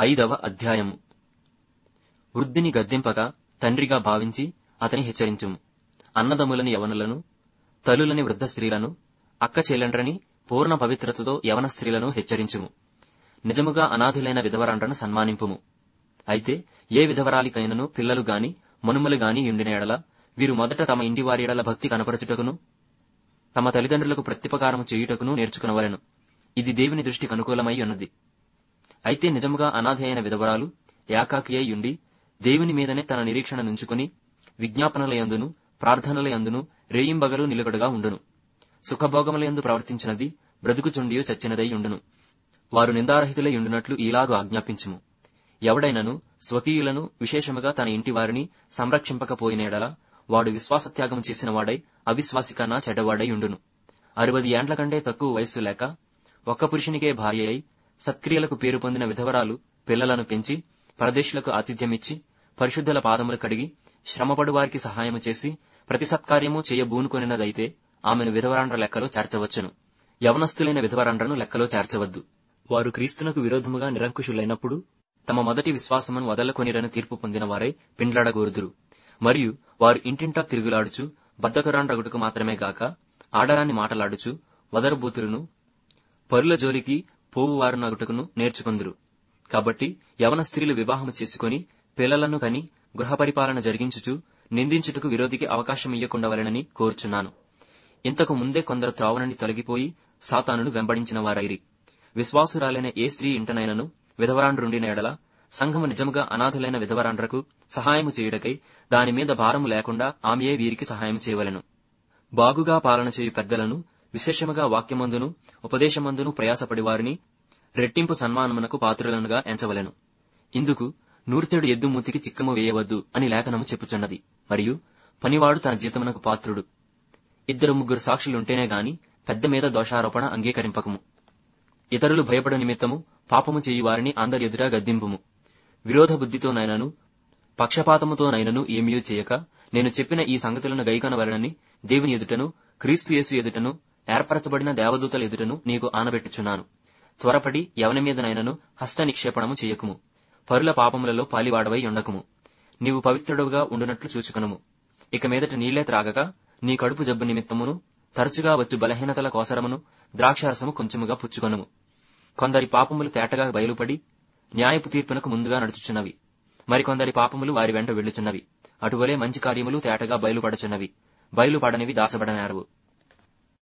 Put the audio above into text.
ఐదవ అధ్యాయము వృద్ధిని గద్దెంపగా తండ్రిగా భావించి అతని హెచ్చరించుము అన్నదమ్ములని యవనులను తల్లులని వృద్ధ స్త్రీలను అక్క చెల్లెండ్రని పూర్ణ పవిత్రతతో యవన స్త్రీలను హెచ్చరించుము నిజముగా అనాథులైన విధవరాండ్రను సన్మానింపుము అయితే ఏ విధవరాలికైనను పిల్లలు గాని మనుమలు గాని ఉండిన ఎడల వీరు మొదట తమ ఇంటి వారి ఎడల భక్తి కనపరచుటకును తమ తల్లిదండ్రులకు ప్రత్యుపకారము చేయుటకును నేర్చుకునవలెను ఇది దేవుని దృష్టికి అనుకూలమై ఉన్నది అయితే నిజముగా అనాథ అయిన విధవరాలు ఏకాకి అయి ఉండి దేవుని మీదనే తన నిరీక్షణ నుంచుకుని విజ్ఞాపనలయందును ప్రార్థనలయందును రేయింబగలు నిలకడగా ఉండును సుఖభోగములయందు ప్రవర్తించినది బ్రతుకుచుండియు చచ్చినదై ఉండును వారు నిందారహితులై ఉండునట్లు ఈలాగు ఆజ్ఞాపించుము ఎవడైనను స్వకీయులను విశేషముగా తన ఇంటి వారిని సంరక్షింపకపోయిన ఎడల వాడు విశ్వాసత్యాగం చేసిన వాడై అవిశ్వాసి కన్నా చెడ్డవాడై ఉండును అరవది ఏండ్ల కంటే తక్కువ వయస్సు లేక ఒక్క పురుషునికే భార్య అయి సత్క్రియలకు పేరు పొందిన విధవరాలు పిల్లలను పెంచి పరదేశులకు ఆతిథ్యమిచ్చి పరిశుద్ధుల పాదములు కడిగి శ్రమపడు వారికి సహాయము చేసి ప్రతి సత్కార్యము చేయబూనుకొనినదైతే ఆమెను విధవరాండ్ర లెక్కలో చేర్చవచ్చును యవనస్తులైన విధవరాండ్రను లెక్కలో చేర్చవద్దు వారు క్రీస్తునకు విరోధముగా నిరంకుశులైనప్పుడు తమ మొదటి విశ్వాసమును వదలకొనిరని తీర్పు పొందిన వారై పిండ్లాడగోరుదురు మరియు వారు ఇంటింటా తిరుగులాడుచు బద్దకరాండ్రగుటకు మాత్రమే గాక ఆడరాన్ని మాటలాడుచు వదరబూతులను పరుల జోలికి పోవువారునగుటకును నేర్చుకుందురు కాబట్టి యవన స్త్రీలు వివాహము చేసుకుని పిల్లలను కని గృహ పరిపాలన జరిగించుచు నిందించుటకు విరోధికి అవకాశం ఇయ్యకుండవలెనని కోరుచున్నాను ఇంతకు ముందే కొందరు త్రోవ నుండి తొలగిపోయి సాతానును వెంబడించిన వారైరి విశ్వాసురాలైన ఏ స్త్రీ ఇంటనైనను విధవరాండ్రుండిన ఎడల సంఘము నిజముగా అనాథులైన విధవరాండ్రకు సహాయము చేయుటకై దాని మీద భారము లేకుండా ఆమెయే వీరికి సహాయం చేయవలెను బాగుగా పాలన చేయు పెద్దలను విశేషముగా వాక్యమందును ఉపదేశమందును ప్రయాసపడి వారిని రెట్టింపు సన్మానమునకు పాత్రులనుగా ఎంచవలెను ఇందుకు నూర్తెడు ఎద్దు మూతికి చిక్కము వేయవద్దు అని లేఖనము చెప్పుచున్నది మరియు పనివాడు తన జీతమునకు పాత్రుడు ఇద్దరు ముగ్గురు సాక్షులుంటేనే గాని పెద్ద మీద దోషారోపణ అంగీకరింపకము ఇతరులు భయపడ నిమిత్తము పాపము చేయు వారిని అందరి ఎదుట గద్దింపుము విరోధ బుద్ధితోనైనను పక్షపాతముతోనైనను ఏమీ చేయక నేను చెప్పిన ఈ సంగతులను గైకొనవలనని దేవుని ఎదుటను క్రీస్తు యేసు ఎదుటను ఏర్పరచబడిన దేవదూతల ఎదుటను నీకు ఆనబెట్టుచున్నాను త్వరపడి ఎవని మీదనైనను హస్త నిక్షేపణము చేయకుము పరుల పాపములలో పాలివాడవై ఉండకుము నీవు పవిత్రుడుగా ఉండునట్లు చూచుకునుము ఇక మీదట నీళ్లే త్రాగక నీ కడుపు జబ్బు నిమిత్తమును తరచుగా వచ్చు బలహీనతల కోసరమును ద్రాక్షారసము కొంచెముగా పుచ్చుకొనుము కొందరి పాపములు తేటగా బయలుపడి న్యాయపు తీర్పునకు ముందుగా నడుచుచున్నవి మరికొందరి పాపములు వారి వెంట వెళ్ళుచున్నవి అటువలే మంచి కార్యములు తేటగా బయలుపడుచున్నవి బయలుపడనివి దాచబడనేరవు